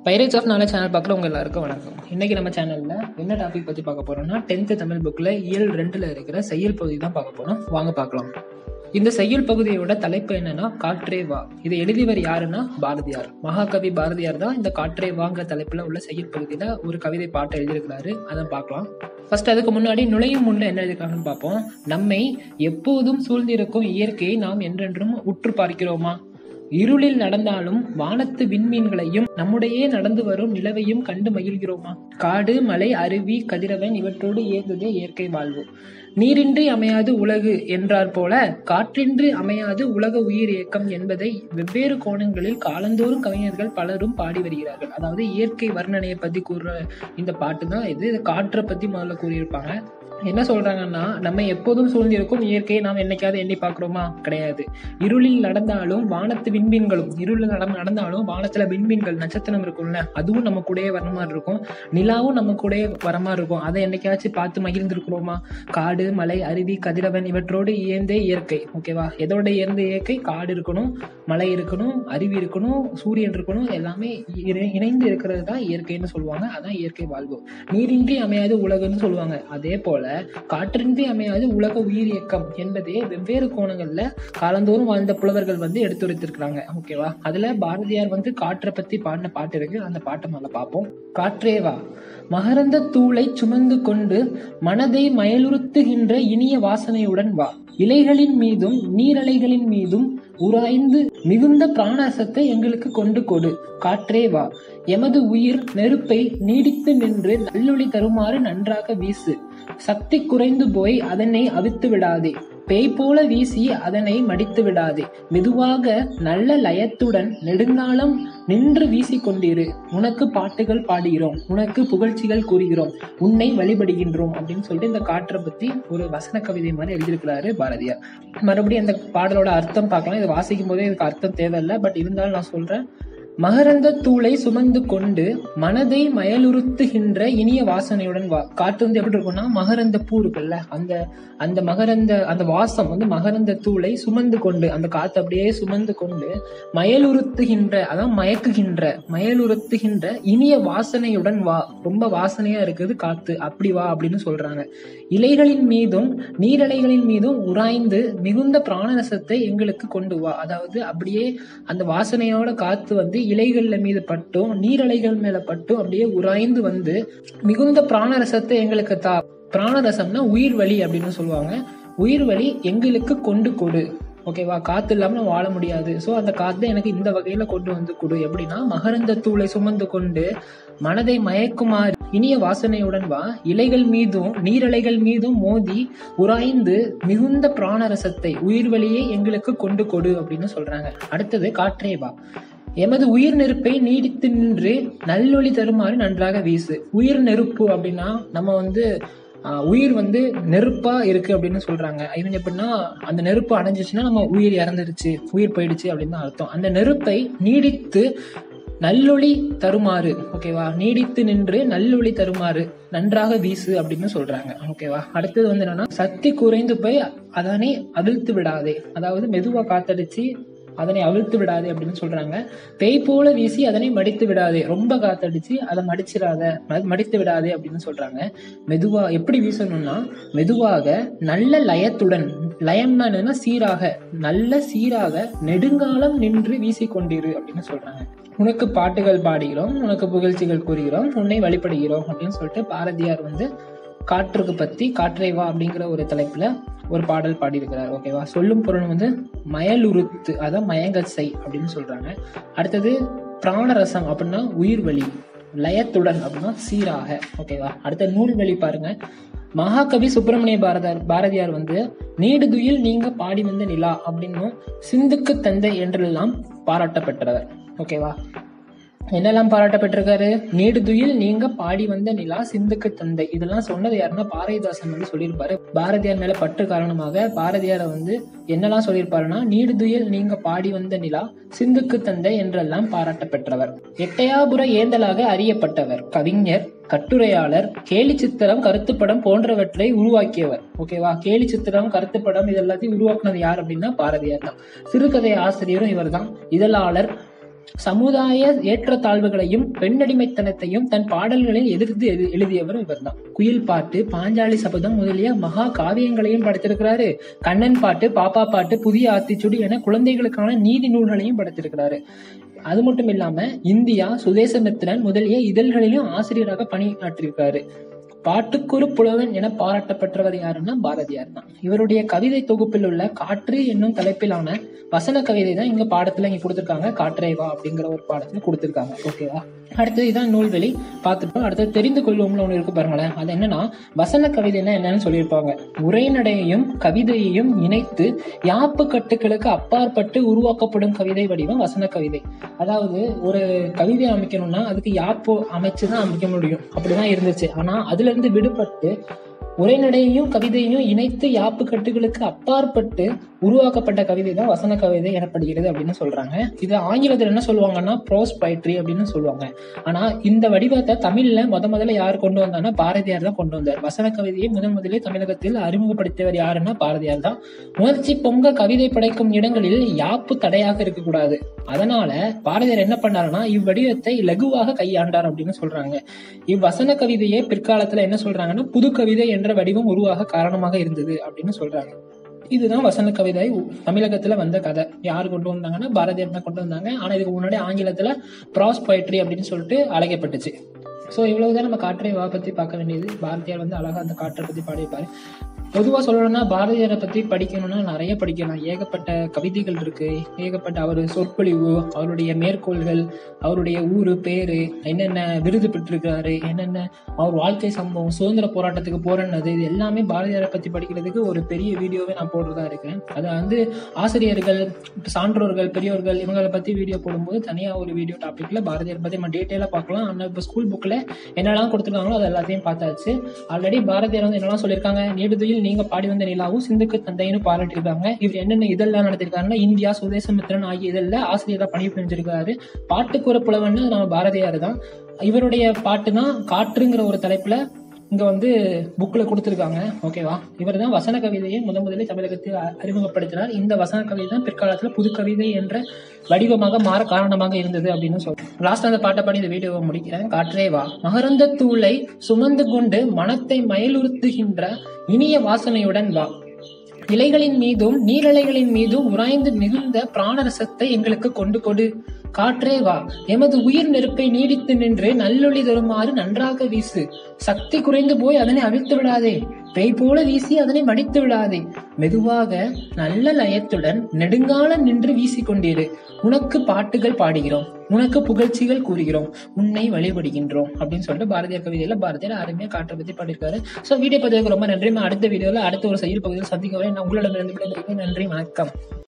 pirates of knowledge channel பார்க்குறவங்க எல்லாருக்கும் வணக்கம் இன்னைக்கு நம்ம சேனல்ல என்ன டாபிக் பத்தி பார்க்க போறோம்னா டென்த் தமிழ் புக்ல இயல் ரெண்டுல இருக்கிற செய்யுள் பகுதி தான் பார்க்க போறோம் வாங்க பார்க்கலாம் இந்த செய்யுள் பகுதியோட தலைப்பு என்னன்னா காற்றே வா இதை எழுதியவர் யாருன்னா பாரதியார் மகாகவி பாரதியார் தான் இந்த காற்றே வாங்கிற தலைப்புல உள்ள செய்யுள் பகுதியில ஒரு கவிதை பாட்டு எழுதியிருக்கிறாரு அதை பார்க்கலாம் ஃபர்ஸ்ட் அதுக்கு முன்னாடி நுழையும் முன்ன என்ன எழுதியிருக்காங்கன்னு பார்ப்போம் நம்மை எப்போதும் சூழ்ந்திருக்கும் இயற்கையை நாம் என்றென்றும் உற்று பார்க்கிறோமா இருளில் நடந்தாலும் வானத்து விண்மீன்களையும் நம்முடையே நடந்து வரும் நிலவையும் கண்டு மகிழ்கிறோமா காடு மலை அருவி கதிரவன் இவற்றோடு ஏந்ததே இயற்கை வாழ்வு நீரின்றி அமையாது உலகு என்றார் போல காற்றின்றி அமையாது உலக உயிர் இயக்கம் என்பதை வெவ்வேறு கோணங்களில் காலந்தோறும் கவிஞர்கள் பலரும் பாடி வருகிறார்கள் அதாவது இயற்கை வர்ணனையை பத்தி கூறுற இந்த பாட்டு தான் இது இது காற்றை பத்தி முதல்ல கூறியிருப்பாங்க என்ன சொல்றாங்கன்னா நம்ம எப்போதும் சூழ்ந்திருக்கும் இயற்கையை நாம் என்னைக்காவது எண்ணி பார்க்கிறோமா கிடையாது இருளில் நடந்தாலும் வானத்து விண்மீன்களும் இருளில் நட நடந்தாலும் வானத்துல விண்மீன்கள் நட்சத்திரம் இருக்கும்ல அதுவும் நம்ம கூடயே வர மாதிரி இருக்கும் நிலாவும் நம்ம கூடயே வர மாதிரி இருக்கும் அதை என்னைக்காச்சும் பார்த்து மகிழ்ந்திருக்கிறோமா காடு மலை அருவி கதிரவன் இவற்றோடு இயந்தே இயற்கை ஓகேவா எதோட இயந்த இயற்கை காடு இருக்கணும் மலை இருக்கணும் அருவி இருக்கணும் சூரியன் இருக்கணும் எல்லாமே இணை- இணைந்து இருக்கிறது தான் இயற்கைன்னு சொல்லுவாங்க அதான் இயற்கை வாழ்வு நீரின்றி அமையாது உலகுன்னு சொல்லுவாங்க அதே போல காற்றின்றி அமையாது உலக உயிர் இயக்கம் என்பதே வெவ்வேறு கோணங்கள்ல காலந்தோறும் வாழ்ந்த புலவர்கள் வந்து எடுத்துரைத்திருக்கிறாங்க ஓகேவா அதுல பாரதியார் வந்து காற்றை பத்தி பாடின பாட்டு இருக்கு அந்த பாட்டை முதல்ல பார்ப்போம் காற்றே வா மகரந்த தூளை சுமந்து கொண்டு மனதை மயலுறுத்துகின்ற இனிய வாசனையுடன் வா இலைகளின் மீதும் நீரலைகளின் மீதும் உராய்ந்து மிகுந்த பிராணசத்தை எங்களுக்கு கொண்டு கொடு காற்றே வா எமது உயிர் நெருப்பை நீடித்து நின்று நல்லொளி தருமாறு நன்றாக வீசு சக்தி குறைந்து போய் அதனை அவித்து விடாதே பேய் போல வீசி அதனை மடித்து விடாதே மெதுவாக நல்ல லயத்துடன் நெடுங்காலம் நின்று வீசிக் கொண்டிரு உனக்கு பாட்டுகள் பாடுகிறோம் உனக்கு புகழ்ச்சிகள் கூறுகிறோம் உன்னை வழிபடுகின்றோம் அப்படின்னு சொல்லிட்டு இந்த காற்றை பத்தி ஒரு வசன கவிதை மாதிரி எழுதியிருக்கிறாரு பாரதியார் மறுபடியும் அந்த பாடலோட அர்த்தம் பார்க்கலாம் இதை வாசிக்கும் போதே இதுக்கு அர்த்தம் தேவையில்லை பட் இருந்தாலும் நான் சொல்றேன் மகரந்த தூளை சுமந்து கொண்டு மனதை மயலுறுத்துகின்ற இனிய வாசனையுடன் வா காற்று வந்து எப்படி இருக்கும்னா மகரந்த பூ இருக்குல்ல அந்த அந்த மகரந்த அந்த வாசம் வந்து மகரந்த தூளை சுமந்து கொண்டு அந்த காத்து அப்படியே சுமந்து கொண்டு மயலுறுத்துகின்ற அதான் மயக்குகின்ற மயலுறுத்துகின்ற இனிய வாசனையுடன் வா ரொம்ப வாசனையா இருக்குது காத்து அப்படி வா அப்படின்னு சொல்றாங்க இலைகளின் மீதும் நீரலைகளின் மீதும் உராய்ந்து மிகுந்த பிராணரசத்தை எங்களுக்கு கொண்டு வா அதாவது அப்படியே அந்த வாசனையோட காத்து வந்து இலைகள்ல மீது பட்டும் நீரலைகள் மேல பட்டும் அப்படியே உராய்ந்து வந்து மிகுந்த பிராணரசத்தை எங்களுக்கு தா பிராணரசம்னா உயிர் வலி அப்படின்னு சொல்லுவாங்க உயிர் வலி எங்களுக்கு கொண்டு கொடு ஓகேவா காத்து இல்லாம நம்ம வாழ முடியாது சோ அந்த காத்தை எனக்கு இந்த வகையில கொண்டு வந்து கொடு எப்படின்னா மகரந்த தூளை சுமந்து கொண்டு மனதை மயக்குமாறு இனிய வாசனையுடன் வா இலைகள் மீதும் நீரலைகள் மீதும் மோதி உராய்ந்து மிகுந்த பிராணரசத்தை உயிர் வழியை எங்களுக்கு கொண்டு கொடு அப்படின்னு சொல்றாங்க அடுத்தது காற்றே வா எமது உயிர் நெருப்பை நீடித்து நின்று நல்லொளி தருமாறு நன்றாக வீசு உயிர் நெருப்பு அப்படின்னா நம்ம வந்து ஆஹ், உயிர் வந்து நெருப்பா இருக்கு அப்படின்னு சொல்றாங்க ஐ மீன் எப்படின்னா அந்த நெருப்பு அடைஞ்சிச்சுன்னா நம்ம உயிர் இறந்துடுச்சு உயிர் போயிடுச்சு அப்படின்னு தான் அர்த்தம் அந்த நெருப்பை நீடித்து நல்லொளி தருமாறு ஓகேவா நீடித்து நின்று நல்லொளி தருமாறு நன்றாக வீசு அப்படின்னு சொல்றாங்க ஓகேவா அடுத்தது வந்து என்னன்னா சக்தி குறைந்து போய் அதனை அவிழ்த்து விடாதே அதாவது மெதுவா காத்தடிச்சு அதனை அவிழ்த்து விடாதே அப்படின்னு சொல்றாங்க பேய் போல வீசி அதனை மடித்து விடாதே ரொம்ப காத்தடிச்சு அதை மடிச்சிடாத ம- மடித்து விடாதே அப்படின்னு சொல்றாங்க மெதுவா எப்படி வீசணும்னா மெதுவாக நல்ல லயத்துடன் லயம்னா என்னன்னா சீராக நல்ல சீராக நெடுங்காலம் நின்று வீசிக்கொண்டிரு அப்படின்னு சொல்றாங்க உனக்கு பாட்டுகள் பாடுகிறோம் உனக்கு புகழ்ச்சிகள் கூறுகிறோம் உன்னை வழிபடுகிறோம் அப்படின்னு சொல்லிட்டு பாரதியார் வந்து காற்றுக்கு பத்தி காற்றை வா அப்படிங்கிற ஒரு தலைப்புல ஒரு பாடல் பாடியிருக்கிறார் ஓகேவா சொல்லும் பொருள் வந்து மயலுறுத்து அதான் மயங்கச் செய் அப்படின்னு சொல்றாங்க அடுத்தது பிராணரசம் அப்படின்னா உயிர் வழி லயத்துடன் அப்படின்னா சீராக ஓகேவா அடுத்த நூல் வழி பாருங்க மகாகவி சுப்பிரமணிய பாரதியார் பாரதியார் வந்து நீடுதுயில் நீங்க பாடி வந்த நிலா அப்படின்னும் சிந்துக்கு தந்தை என்றெல்லாம் பாராட்ட பெற்றவர் ஓகேவா என்னெல்லாம் பாராட்ட பெற்றிருக்காரு நீடுதுயில் நீங்க பாடி வந்த நிலா சிந்துக்கு தந்தை இதெல்லாம் சொன்னது யாருன்னா பாரதிதாசன் வந்து சொல்லியிருப்பாரு பாரதியார் மேல பற்று காரணமாக பாரதியாரை வந்து என்னெல்லாம் சொல்லியிருப்பாருன்னா நீடுதுயில் நீங்க பாடி வந்த நிலா சிந்துக்கு தந்தை என்றெல்லாம் பாராட்ட பெற்றவர் எட்டையாபுர ஏந்தலாக அறியப்பட்டவர் கவிஞர் கட்டுரையாளர் கேலி சித்திரம் கருத்துப்படம் போன்றவற்றை உருவாக்கியவர் ஓகேவா கேலி சித்திரம் கருத்துப்படம் இது எல்லாத்தையும் உருவாக்குனது யார் அப்படின்னா பாரதியார் தான் சிறுகதை ஆசிரியரும் இவர்தான் இதழாளர் சமுதாய ஏற்றத்தாழ்வுகளையும் பெண்ணடிமைத்தனத்தையும் தன் பாடல்களில் எதிர்த்து எழு- எழுதியவர் இவர்தான் குயில் பாட்டு பாஞ்சாலி சபதம் முதலிய மகா காவியங்களையும் படைத்திருக்கிறாரு கண்ணன் பாட்டு பாப்பா பாட்டு புதிய ஆத்திச்சுடி என குழந்தைகளுக்கான நீதி நூல்களையும் படைத்திருக்கிறாரு அது மட்டும் இல்லாம இந்தியா சுதேசமித்திரன் முதலிய இதழ்களிலும் ஆசிரியராக பணியாற்றியிருக்காரு பாட்டுக்குரு புலவன் என பாராட்டப்பட்டவர் யாருன்னா பாரதியார் தான் இவருடைய கவிதை தொகுப்பில் உள்ள காற்று என்னும் தலைப்பிலான வசன கவிதை தான் இங்க பாடத்துல இங்க கொடுத்திருக்காங்க காற்றே வா அப்படிங்கிற ஒரு பாடத்துல கொடுத்திருக்காங்க ஓகேவா அடுத்தது இதான் நூல்வெளி பார்த்துட்டோம் அடுத்தது தெரிந்து கொள்வோம்ல ஒண்ணு இருக்கு பாருங்களேன் அது என்னன்னா வசன கவிதைன்னா என்னன்னு சொல்லியிருப்பாங்க உரைநடையையும் கவிதையையும் இணைத்து யாப்பு கட்டுகளுக்கு அப்பாற்பட்டு உருவாக்கப்படும் கவிதை வடிவம் வசன கவிதை அதாவது ஒரு கவிதை அமைக்கணும்னா அதுக்கு யாப்பு அமைச்சுதான் அமைக்க முடியும் அப்படிதான் இருந்துச்சு ஆனா அதுல இருந்து விடுபட்டு உரைநடையையும் கவிதையையும் இணைத்து யாப்பு கட்டுகளுக்கு அப்பாற்பட்டு உருவாக்கப்பட்ட கவிதை தான் வசன கவிதை எனப்படுகிறது அப்படின்னு சொல்றாங்க இது ஆங்கிலத்தில் என்ன சொல்லுவாங்கன்னா ப்ரோஸ் பைட்ரி அப்படின்னு சொல்லுவாங்க ஆனா இந்த வடிவத்தை தமிழ்ல முத முதல்ல யார் கொண்டு வந்தாங்கன்னா பாரதியார் தான் கொண்டு வந்தார் வசன கவிதையை முதன் முதலே தமிழகத்தில் அறிமுகப்படுத்தியவர் யாருன்னா பாரதியார் தான் உணர்ச்சி பொங்க கவிதை படைக்கும் இடங்களில் யாப்பு தடையாக இருக்கக்கூடாது அதனால பாரதியார் என்ன பண்ணாருன்னா இவ்வடிவத்தை லகுவாக கையாண்டார் அப்படின்னு சொல்றாங்க இவ்வசன கவிதையே பிற்காலத்துல என்ன சொல்றாங்கன்னா புது கவிதை என்ற வடிவம் உருவாக காரணமாக இருந்தது அப்படின்னு சொல்றாங்க இதுதான் வசன கவிதை உ- தமிழகத்துல வந்த கதை யார் கொண்டு வந்தாங்கன்னா பாரதியார் தான் கொண்டு வந்தாங்க ஆனா இதுக்கு முன்னாடி ஆங்கிலத்துல ப்ராஸ் poetry அப்படின்னு சொல்லிட்டு அழைக்கப்பட்டுச்சு ஸோ இவ்வளவுதான் நம்ம காற்றை வா பத்தி பார்க்க வேண்டியது பாரதியார் வந்து அழகா அந்த காற்றை பத்தி பாடியிருப்பாரு பொதுவா சொல்லணும்னா பாரதியாரை பத்தி படிக்கணும்னா நிறைய படிக்கலாம் ஏகப்பட்ட கவிதைகள் இருக்கு ஏகப்பட்ட அவர் சொற்பொழிவு அவருடைய மேற்கோள்கள் அவருடைய ஊரு பேரு என்னென்ன விருது பெற்றிருக்கிறாரு என்னென்ன அவர் வாழ்க்கை சம்பவம் சுதந்திர போராட்டத்துக்கு போறன்னது இது எல்லாமே பாரதியாரை பத்தி படிக்கிறதுக்கு ஒரு பெரிய வீடியோவே நான் போடுறதா இருக்கேன் அதை வந்து ஆசிரியர்கள் சான்றோர்கள் பெரியோர்கள் இவங்களை பத்தி வீடியோ போடும்போது தனியா ஒரு வீடியோ டாபிக்ல பாரதியார் பத்தி நம்ம டீட்டெயிலா பார்க்கலாம் ஆனா இப்போ ஸ்கூல் புக்ல என்னெல்லாம் கொடுத்துருக்காங்களோ அது எல்லாத்தையும் பார்த்தாச்சு ஆல்ரெடி பாரதியார் வந்து என்னெல்லாம் சொல்லியிருக்காங்க நீடுதுயில் நீங்க பாடி வந்த நிலாவும் சிந்துக்கு தந்தைன்னு பாராட்டியிருக்காங்க இவர் என்னென்ன இதெல்லாம் நடத்திருக்காருன்னா இந்தியா சுதேசமித்திரன் ஆகிய இதெல்லாம் ஆசிரியரா பணி புரிஞ்சிருக்காரு பாட்டுக்குற புலவன்னு நம்ம பாரதியார் தான் இவருடைய பாட்டு தான் காற்றுங்கிற ஒரு தலைப்புல இங்க வந்து புக்ல கொடுத்திருக்காங்க ஓகேவா இவர் தான் வசன கவிதையை முத முதலில் தமிழகத்தில் அ- அறிமுகப்படுத்தினார் இந்த வசன கவிதை தான் பிற்காலத்துல புது கவிதை என்ற வடிவமாக மாற காரணமாக இருந்தது அப்படின்னு சொல்றேன் லாஸ்ட் அந்த பாட்டை பாடி இந்த வீடியோவை முடிக்கிறேன் காற்றே வா மகரந்த தூளை சுமந்து கொண்டு மனத்தை மயலுறுத்துகின்ற இனிய வாசனையுடன் வா இலைகளின் மீதும் நீரலைகளின் மீதும் உராய்ந்து மிகுந்த பிராணரசத்தை எங்களுக்கு கொண்டு கொடு காற்றே வா எமது உயிர் நெருப்பை நீடித்து நின்று நல்லொளி தருமாறு நன்றாக வீசு சக்தி குறைந்து போய் அதனை அவிழ்த்து விடாதே பேய் போல வீசி அதனை மடித்து விடாதே மெதுவாக நல்ல லயத்துடன் நெடுங்காலம் நின்று வீசிக்கொண்டிரு உனக்கு பாட்டுகள் பாடுகிறோம் உனக்கு புகழ்ச்சிகள் கூறுகிறோம் உன்னை வழிபடுகின்றோம் அப்படின்னு சொல்லிட்டு பாரதியார் கவிதையில பாரதியார் அருமையா காற்றை பத்தி பாடியிருக்காரு சோ வீடியோ பதிவுக்கு ரொம்ப நன்றி அடுத்த வீடியோல அடுத்த ஒரு செயல் பகுதியில் சந்திக்க வரை நான் உங்களிடமிருந்து விடைபெறுகிறேன் நன்றி வணக்கம்